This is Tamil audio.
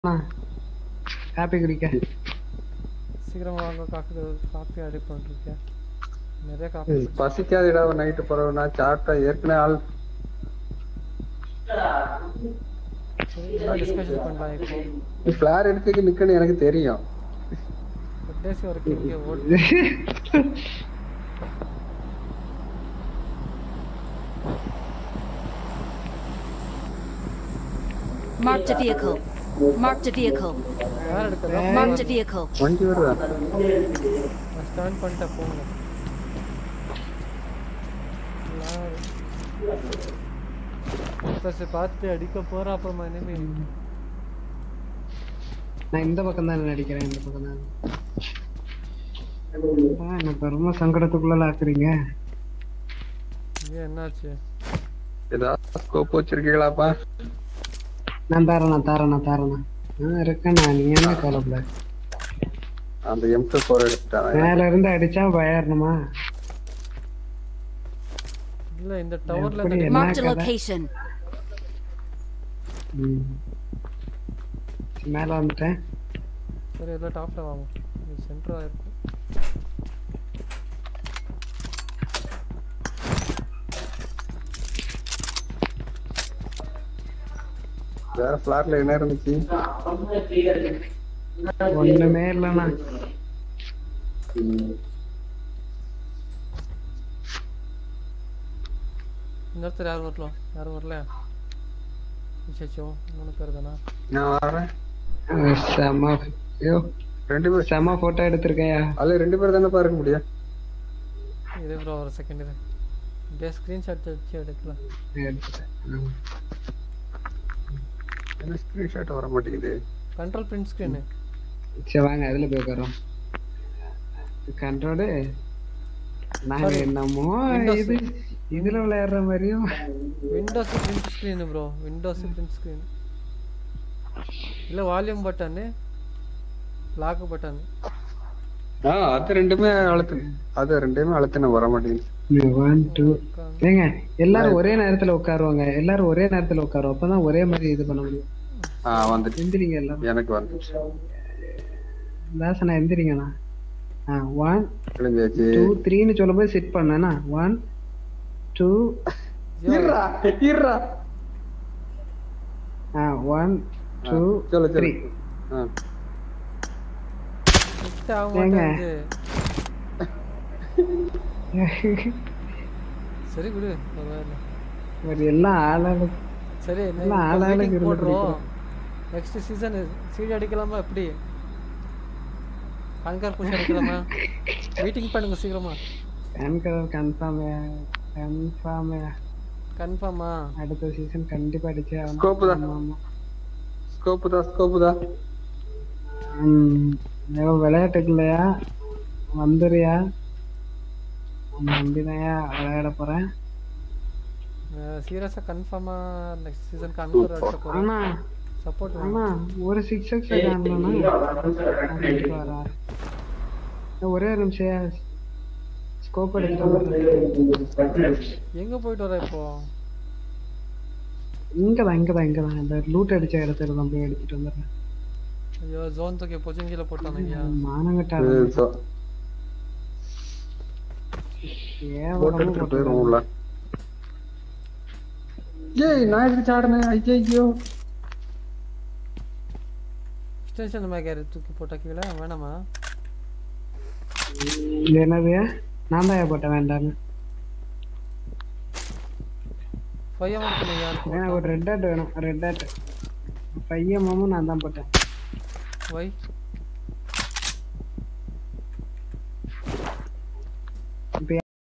காப்பி குடிக்க சீக்கிரமா வாங்க காஃபி காஃபி ஆர்டர் பண்ணிருக்கேன் நிறைய காஃபி பசிக்காதுடா நைட்டு போறவனா சாப்பிட்டா ஏற்கனவே ஆள் டிஸ்கஷன் பண்ணலாம் இப்போ நீ ஃபிளார் எடுத்துக்கு நிக்கணும் எனக்கு தெரியும் கடைசி வரைக்கும் இங்கே ஓடி Marked a vehicle. Marked a vehicle. யார் எடுக்கிறா Marked a vehicle. வண்டி வருதா நான் ஸ்டாண்ட் பண்ணிட்டேன் போங்க ஃபர்ஸ்ட் பார்த்து அடிக்க போறா அப்புறமா இனிமே நான் இந்த பக்கம் தான் நடிக்கிறேன் இந்த பக்கம் தான் என்ன பெருமை சங்கடத்துக்குள்ள ஆக்குறீங்க ஏன் என்னாச்சு ஏதாவது ஸ்கோப் வச்சிருக்கீங்களாப்பா நான் தரேன் நான் தரேன் நான் தரேன் நான் இருக்கேன் நீ என்ன கவலைப்பட அந்த எம் டூ ஃபோர் எடுத்துட்டான் மேல இருந்து அடிச்சா பயறணுமா இல்ல இந்த டவர்ல எப்படி? இந்த Marked a கதை? location. ம். மேல வந்துட்டேன் சரி எல்லாம் டாப்ல வாங்க இது சென்டரா இருக்கும் வேற ஃபிளார்ல என்ன இருந்துச்சு ஒண்ணுமே இல்லைண்ணா ம். இந்த இடத்துல யாரும் வரலாம் யாரும் வரல விசேஷோ மூணு பேர் தானா நான் வரேன் செம ஐயோ ரெண்டு பேர் செம போட்டோ எடுத்திருக்கையா அதுல ரெண்டு பேர் தானேப்பா இருக்க முடியும் இதே ப்ரோ ஒரு செகண்ட் இது அப்படியே ஸ்க்ரீன்ஷாட் வச்சு எடுக்கலாம் எடுத்துட்டேன் ம். என்ன ஸ்கிரீன்ஷாட் வர மாட்டேங்குது கண்ட்ரோல் பிரிண்ட் ஸ்க்ரீனு சரி வாங்க அதுல போய் உட்காரோம் கண்ட்ரோடு நாங்க Sorry. என்னமோ Windows. இது இதுல விளையாடுற மாதிரியும் Windows print screen bro Windows print screen இல்லை வால்யூம் பட்டனு லாக் பட்டன் ஆ அது ரெண்டுமே அழுத்து அது ரெண்டுமே அழுத்தின வர மாட்டேங்குது ஒன் டூ ஏங்க எல்லாரும் ஒரே நேரத்துல உட்காருவாங்க எல்லாரும் ஒரே நேரத்துல உட்காருவோம் அப்பதான் ஒரே மாதிரி இது பண்ண முடியும் ஆ வந்துட்டு எந்திரிங்க எல்லாரும் எனக்கு வந்துச்சு தாசனா எந்திரிங்கண்ணா ஆ ஒன் கிழிஞ்சாச்சு டூ த்ரீன்னு சொல்லும்போது செட் பண்ணேண்ணா ஒன் டூ இருடா இருடா ஆ ஒன் டூ சொல்லு சொல்லு த்ரீ ஆ கிட்ட ஆக ஏங்க? மாட்டேங்குது சரி விடு பரவாயில்ல ஒரு எல்லாம் ஆளாளு சரி எல்லாம் ஆளாளுக்கு இருந்து போடுறோம் நெக்ஸ்ட் சீசன் சீடி அடிக்கலாமா எப்படி கண்கார் பூச்சி அடிக்கலாமா மீட்டிங் பண்ணுங்க சீக்கிரமா பேன் கலர் கன்ஃபார்ம் கன்ஃபார்ம் கன்ஃபார்மா அடுத்த சீசன் கண்டிப்பா அடிச்சே ஆகணும். Scope தான். ஆமா, ஆமா. ஸ்கோப்பு தான் ஸ்கோப்பு தான் ம், ஏதோ விளையாட்டுக்கு இல்லையா வந்துறியா நம்பிதாயா விளையாட போறேன் சீரியஸா கன்ஃபார்மா நெக்ஸ்ட் சீசன் கன்ஃபார்ம் அடிக்க போறோம் ஆனா சப்போர்ட் ஆனா ஒரு சிக்ஸ் எக்ஸ் காணலன்னா வரா ஒரே ஒரு நிமிஷம் ஸ்கோப் எடுத்துட்டு வந்துடுறேன். எங்க போயிட்டு வர இப்போ இங்கதான் இங்கதான் இங்கதான் இந்த லூட் அடிச்ச இடத்துல தான் போய் எடுத்துட்டு வந்துடுறேன் ஐயோ ஜோன் தூக்கி பொஜங்கில போட்டானுங்க மானங்கட்டா இது சொ- ஏன் போட்டு எடுத்துட்டு போயிரும் உள்ள ஏய் நான் எதுக்கு சாடினேன் ஐயோ எக்ஸ்டென்ஷன் மேக்கர் தூக்கி போட்டா கீழே வேணாமா என்னது நான் தான் போட்டேன் வேண்டாம்னு ஃபைவ் அமௌண்ட் பண்ணி யார் எனக்கு ஒரு ரெட் ஹேட் வேணும் ரெட் ஹேட் பையன் மாமும் நான் தான் போட்டேன் வை